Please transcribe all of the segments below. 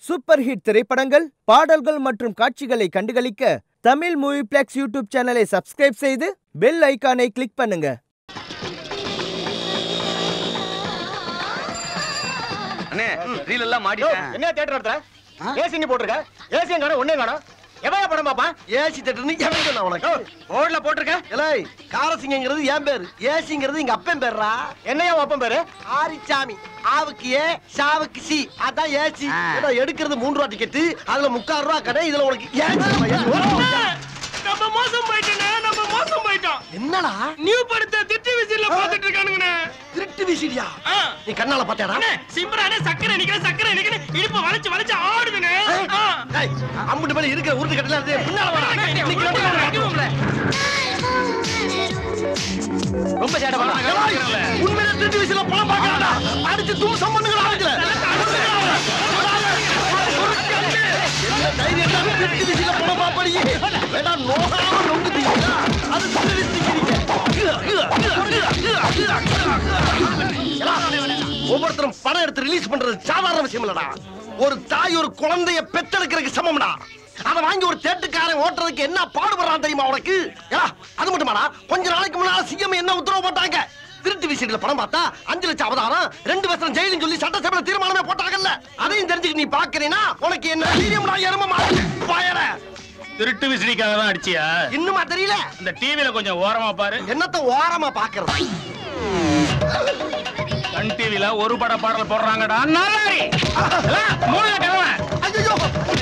Super hit திரைப்படங்கள் பாடல்கள் மற்றும் காட்சிகளை கண்டுகளிக்க தமிழ் மூவி பிளெக்ஸ் யூடியூப் சேனலை சப்ஸ்கிரைப் செய்து பெல் ஐகானை கிளிக் பண்ணுங்க அண்ணே ரீல் எல்லாம் மாட்டிட்டேன் என்ன தியேட்டர் நடத்துற ஏசி நீ போட்டிருக்க ஏசியும் காணும் ஒன்னே காணும் எவையா படம் பாப்பா ஏசி தட்டுன்னு எவன் சொன்னா உனக்கு போர்டுல போட்டிருக்க ஏலே காரசிங்கிறது என் பேரு ஏசிங்கிறது எங்க அப்பன் பேர்ரா என்னையா அப்பன் பேரு ஆரிச்சாமி ஆவுக்கு ஏ சாவுக்கு சி அதான் ஏசி ஏடா எடுக்கிறது மூன்று ரூபா டிக்கெட் அதுல முக்கால் ரூபா கடை இதுல உனக்கு ஏசி நம்ம மோசம் போயிட்டோண்ணே நம்ம மோசம் போயிட்டோம் என்னடா நியூ படத்தை திட்டு விசில பாத்துட்டு இருக்கானுங்கண்ணே திருட்டு விசிறியா நீ கண்ணால பாத்தியாடா அண்ணே சிம்பரானே சக்கரை நிக்கிற சக்கரை நிக்கிற இடுப்பு வளைச்சு வளைச்சு ஆடுதுண்ணே ஆ. டேய், அம்புட்டு மேல இருக்கிற உருட்டு கட்டல இருந்து பின்னால வாடா இன்னைக்கு ரெண்டு பேரும் மாட்டுவோம்ல. ரொம்ப சேட்டை பண்ணாங்க ஏய், உண்மையிலே திருட்டு விசில பணம் பார்க்கறான்டா அடிச்சு தூசம் பண்ணுங்கடா ஆளுங்கள என்ன தைரியத்தால திருட்டு விசில பணம் பாப்பறீங்க வேடா நோகாம நொங்குதீங்க அது திருட்டு விசிக்கிறீங்க ஒவ்வொருத்தரும் படம் எடுத்து ரிலீஸ் பண்றது சாதாரண விஷயம் இல்லடா ஒரு தாய் ஒரு குழந்தைய பெத்தெடுக்கிறதுக்கு சமம்டா அத வாங்கி ஒரு தேட்டுக்காரன் ஓட்டுறதுக்கு என்ன பாடுபடுறான் தெரியுமா உனக்கு ஏடா, அது மட்டுமாடா கொஞ்ச நாளைக்கு முன்னால சிஎம் என்ன உத்தரவு போட்டாங்க திருட்டு விஷயத்துல படம் பார்த்தா அஞ்சு லட்சம் அவதாரம் ரெண்டு வருஷம் ஜெயிலும் சொல்லி சட்டசபையில தீர்மானமே போட்டாங்கல்ல அதையும் தெரிஞ்சுக்க நீ பாக்குறீனா உனக்கு என்ன தைரியம்டா எரும பயர திருட்டு விசிறிக்காக தான் அடிச்சியா இன்னுமா தெரியல இந்த டிவில கொஞ்சம் ஓரமா பாரு என்னத்த ஓரமா பாக்குறது சன் டிவில ஒரு பட பாடல் போடுறாங்கடா நாலாரி மூணு கிழமை ஐயோ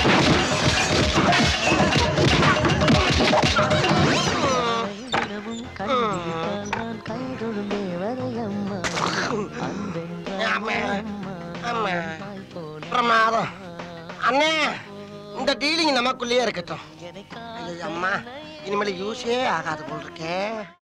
தினமும் கண்டிப்பால் நான் கைதொழும் தேவதை அம்மா ஆமா. ஆமா. அன்பென்றால் போல பிரமாதம் அண்ணே இந்த டீலிங் நமக்குள்ளேயே இருக்கட்டும் எனக்கா ஐயோ அம்மா இனிமேல் யூஸே ஆகாது போல் இருக்கே